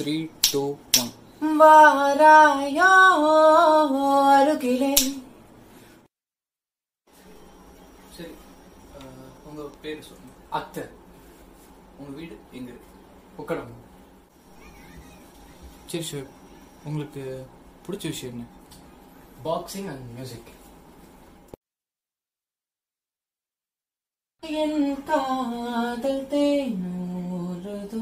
Three two one வாராயோ அருகிலே சரி அஹ், உங்க பேர் சொல்லுங்க அத்தர் உங்க வீடு எங்க இருக்கு உக்கடம் சரி ஷோயப் உங்களுக்கு பிடிச்ச விஷயம் என்ன பாக்ஸிங் அண்ட் மியூசிக் என் காதல் தேனூறுதோ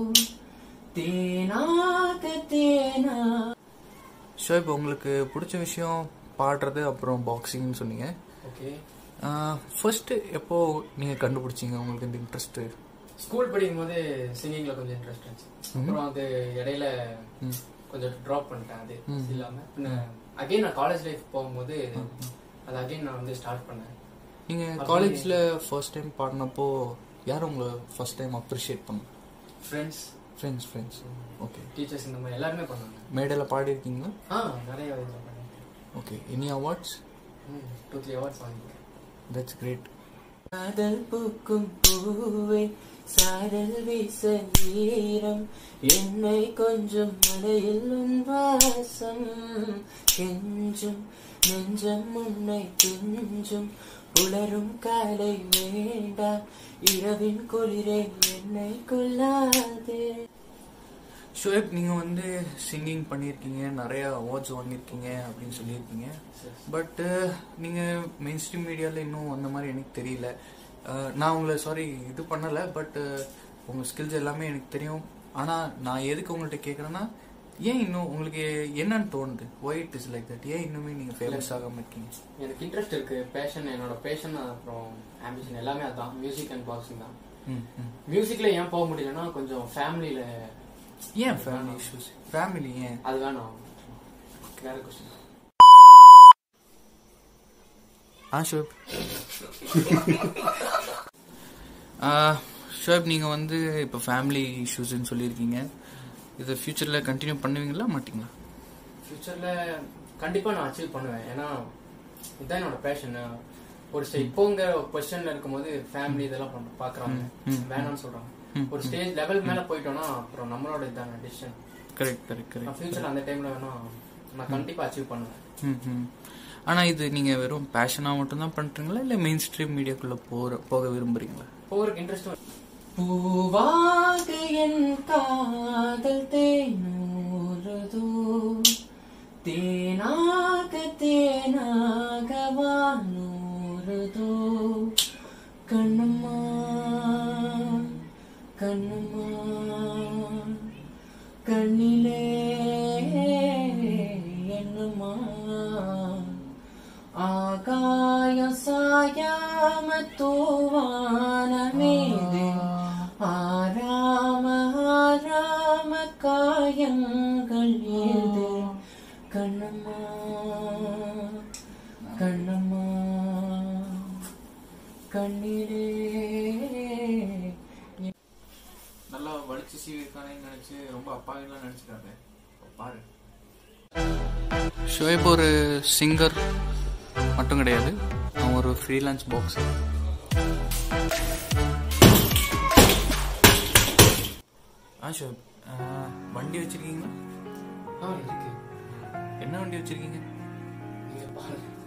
தேனாக தேனா ஷோயப் உங்களுக்கு பிடிச்ச விஷயம் பாடுறது அப்புறம் பாக்ஸிங்னு சொன்னீங்க ஓகே ஃபர்ஸ்ட் எப்போ நீங்க கண்டுபிடிச்சீங்க உங்களுக்கு இந்த இன்ட்ரெஸ்ட் ஸ்கூல் படிக்கும் போது சிங்கிங்ல கொஞ்சம் இன்ட்ரெஸ்ட் இருந்துச்சு அப்புறம் அது இடையில கொஞ்சம் ட்ராப் பண்ணிட்டேன் அது ம். இல்லாம பின்ன அகைன் நான் காலேஜ் லைஃப் போகும்போது அது அகைன் நான் வந்து ஸ்டார்ட் பண்ணேன் நீங்க அப்படி- காலேஜ்ல ஃபர்ஸ்ட் டைம் பாடினப்போ யார் உங்களை ஃபர்ஸ்ட் டைம் அப்ரிஷியேட் பண்ண friends friends friends okay teachers இந்த மாதிரி எல்லாருமே பண்ணாங்க மேடையில் பாடியிருக்கீங்களா ஆ நிறைய இதுல பண்ணிருக்கேன் okay any awards two three hours வாங்கியிருக்கேன் தட்ஸ் கிரேட் காதல் பூக்கும் பூவே சாரல் வீச ஈரம் என்னை கொஞ்சம் மலையில் உன் வாசம் கெஞ்சும் நெஞ்சம் உன்னை கெஞ்சும் உளரும் காலை வேண்டா இரவின் குளிரே என்னை கொள்ளாதே ஷோயப் நீங்க வந்து சிங்கிங் பண்ணியிருக்கீங்க நிறைய அவார்ட்ஸ் வாங்கியிருக்கீங்க அப்படின்னு சொல்லியிருக்கீங்க பட் நீங்க மெயின் ஸ்ட்ரீம் மீடியாவில் இன்னும் அந்த மாதிரி எனக்கு தெரியல அஹ், நான் உங்களை சாரி இது பண்ணல பட் உங்க ஸ்கில்ஸ் எல்லாமே எனக்கு தெரியும் ஆனா நான் எதுக்கு உங்கள்கிட்ட கேட்குறேன்னா ஏன் இன்னும் உங்களுக்கு என்னன்னு தோணுது why it is like that ஏன் இன்னுமே நீங்க ஃபேமஸ் ஆகாம இருக்கீங்க எனக்கு இன்ட்ரெஸ்ட் இருக்கு பேஷன் என்னோட பேஷன் அப்புறம் ஆம்பிஷன் எல்லாமே அதான் மியூசிக் அண்ட் பாக்ஸிங் தான் ம், ம். மியூசிக்ல ஏன் போக முடியலன்னா கொஞ்சம் ஃபேமிலியில ஏன் ஃபேமிலி இஷ்யூஸ் ஃபேமிலி ஏன் அது வேணாம் வேற கொஸ்டின் ஆ ஷோப் ஷோப் நீங்கள் வந்து இப்போ ஃபேமிலி இஷ்யூஸ்ன்னு சொல்லியிருக்கீங்க இதை ஃப்யூச்சரில் கண்டினியூ பண்ணுவீங்களா மாட்டீங்களா ஃபியூச்சர்ல கண்டிப்பா நான் அச்சீவ் பண்ணுவேன் ஏன்னா இதுதான் என்னோட பேஷன் ஒரு ஸ்டே இப்போங்க பொசிஷன்ல இருக்கும்போது ஃபேமிலி இதெல்லாம் பண்ற பாக்குறாங்க ம். வேணாம்னு சொல்றாங்க ம். ஒரு ஸ்டேஜ் லெவல் மேல போயிட்டோம்னா அப்புறம் நம்மளோட இதான டிசிஷன் கரெக்ட் கரெக்ட் நான் கரெக்ட் ஃபியூச்சர்ல அந்த டைம்ல வேணா நான் கண்டிப்பா அச்சீவ் பண்ணுவேன் ம் ம் ஆனால் இது நீங்கள் வெறும் பேஷனாக மட்டும்தான் பண்ணுறீங்களா இல்லை மெயின் ஸ்ட்ரீம் மீடியாக்குள்ளே போகிற போக விரும்புறீங்களா போறதுக்கு இன்ட்ரெஸ்ட் பூவாக என் காதல் தேனூறுதோ தேனாக தேனாக வானூறுதோ கண்ணம்மா கண்ணம்மா கண்ணிலே என்னம்மா ஆகாயம் சாயாம தூவான மீது ஆராம ஆராம காயங்கள் ஏது கண்ணம்மா கண்ணம்மா கண்ணிலே நல்லா வலிச்சு சீவிருக்கானேன்னு நினச்சி ரொம்ப அப்பாவிலாம் நினச்சிக்காங்க பாரு ஷோயப் ஒரு சிங்கர் மட்டும் கிடையாது அவன் ஒரு ஃப்ரீலான்ஸ் பாக்ஸர் ஆ ஷோயப் வண்டி வச்சிருக்கீங்களா ஆ இருக்கு என்ன வண்டி வச்சிருக்கீங்க நீங்க பாருங்க